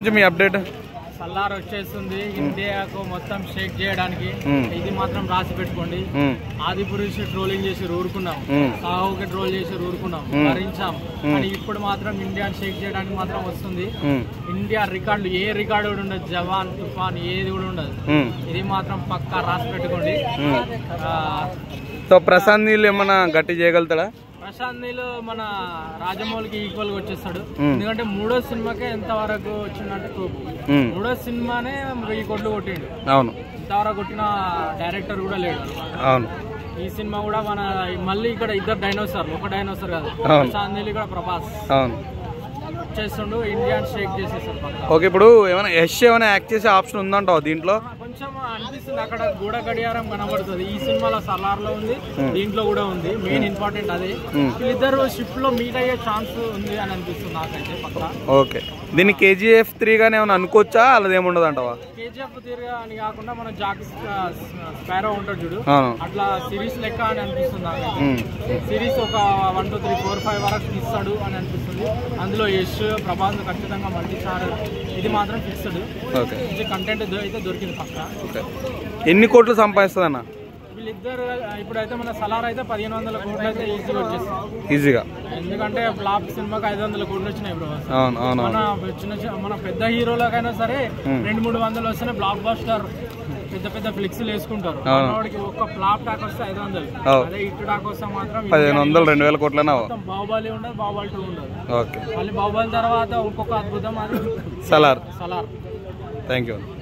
కొంచెం మీ అప్డేట్ సల్లార్ వచ్చేస్తుంది ఇండియాకు మొత్తం షేక్ చేయడానికి మ్మ్. ఇది మాత్రం రాసి పెట్టుకోండి ఉమ్, ఆది పురుష్ ట్రోలింగ్ చేసి ఊరుకున్నాం మ్మ్. సాహోకి ట్రోల్ చేసి ఊరుకున్నాం మ్మ్. భరించాం కానీ ఇప్పుడు మాత్రం ఇండియాని షేక్ చేయడానికి మాత్రం వస్తుంది ఉమ్, ఇండియా రికార్డులు ఏ రికార్డు కూడా ఉండదు జవాన్ తుఫాన్ ఏది కూడా ఉండదు ఉమ్, ఇది మాత్రం పక్కా రాసి పెట్టుకోండి ఉమ్. ఆ, సో ప్రశాంత్ నీళ్ళు ఏమన్నా గట్టి చేయగలుగుతాడా ప్రశాంత్ నీల్ మన రాజమౌళికి ఈక్వల్ గా వచ్చేస్తాడు మ్మ్. ఎందుకంటే మూడో సినిమాకే ఎంత వరకు వచ్చిందంటే తోపు ఉమ్, మూడో సినిమానే వెయ్యి కోట్లు కొట్టిండు అవును ఇంతవరకు కొట్టిన డైరెక్టర్ కూడా లేడు అన్నమాట. అవును ఈ సినిమా కూడా మన మళ్ళీ ఇక్కడ ఇద్దరు డైనోసార్ ఒక డైనోసార్ కాదు అవును. ప్రశాంత్ నీల్ ఇక్కడ ప్రభాస్ అవును చేస్తుండు ఇండియన్ షేక్ చేసేసారు పక్క ఓకే ఇప్పుడు ఏమైనా యష్ ఏమైనా యాక్ట్ చేసే ఆప్షన్ ఉందంటావు దీంట్లో కొంచెం అనిపిస్తుంది అక్కడ గూడ గడియారం కనబడుతుంది ఈ సినిమాలో సలార్ లో ఉంది దీంట్లో కూడా ఉంది మెయిన్ ఇంపార్టెంట్ అదే Hmm. వీళ్ళిద్దరు షిప్ లో మీట్ అయ్యే ఛాన్స్ ఉంది అని అనిపిస్తుంది నాకైతే పక్క ఓకే దీన్ని కేజీఎఫ్ త్రీ గానే ఏమైనా అనుకోవచ్చా అలాది ఏముండదు అంటావా కేజీఎఫ్ తీరుగా అని కాకుండా మన జాక్ స్పారో ఉంటాడు చూడు అవును అట్లా సిరీస్ లెక్క అని అనిపిస్తుంది నాకైతే ఉమ్, సిరీస్ ఒక one two three four five వరకు ఇస్తాడు అని అనిపిస్తుంది అందులో యష్ ప్రభాస్ ఖచ్చితంగా మల్టీ స్టార్ ఇది మాత్రం ఫిక్స్డ్ ఓకే మంచి కంటెంట్ అయితే దొరికింది పక్క ఓకే ఎన్ని కోట్లు సంపాదిస్తుంది అన్న వీళ్ళిద్దరు ఇప్పుడైతే మన సలార్ అయితే పదిహేను వందల కోట్లు అయితే ఈజీగా వచ్చేస్తుంది ఈజీగా ఎందుకంటే ఫ్లాప్ సినిమాకి ఐదు వందల కోట్లు వచ్చినాయి బ్రో అవును అవును మన అవును చిన్న చిన్న మన పెద్ద హీరోలకైనా సరే Hmm. రెండు మూడు వందలు వస్తేనే బ్లాక్ బాస్టర్ పెద్ద పెద్ద ఫ్లిక్స్లు వేసుకుంటారు అవును. మనవాడికి ఒక్క ఫ్లాప్ టాక్ వస్తే ఐదు వందలు అవును. అదే ఇటు టాక్ వస్తే మాత్రం పదిహేను వందలు రెండు వేల కోట్లనా మొత్తం బాహుబలి ఉండదు బాహుబలి టూ ఉండదు ఓకే మళ్ళీ బాహుబలి తర్వాత ఇంకొక అద్భుతం అది సలార్ సలార్ థ్యాంక్ యూ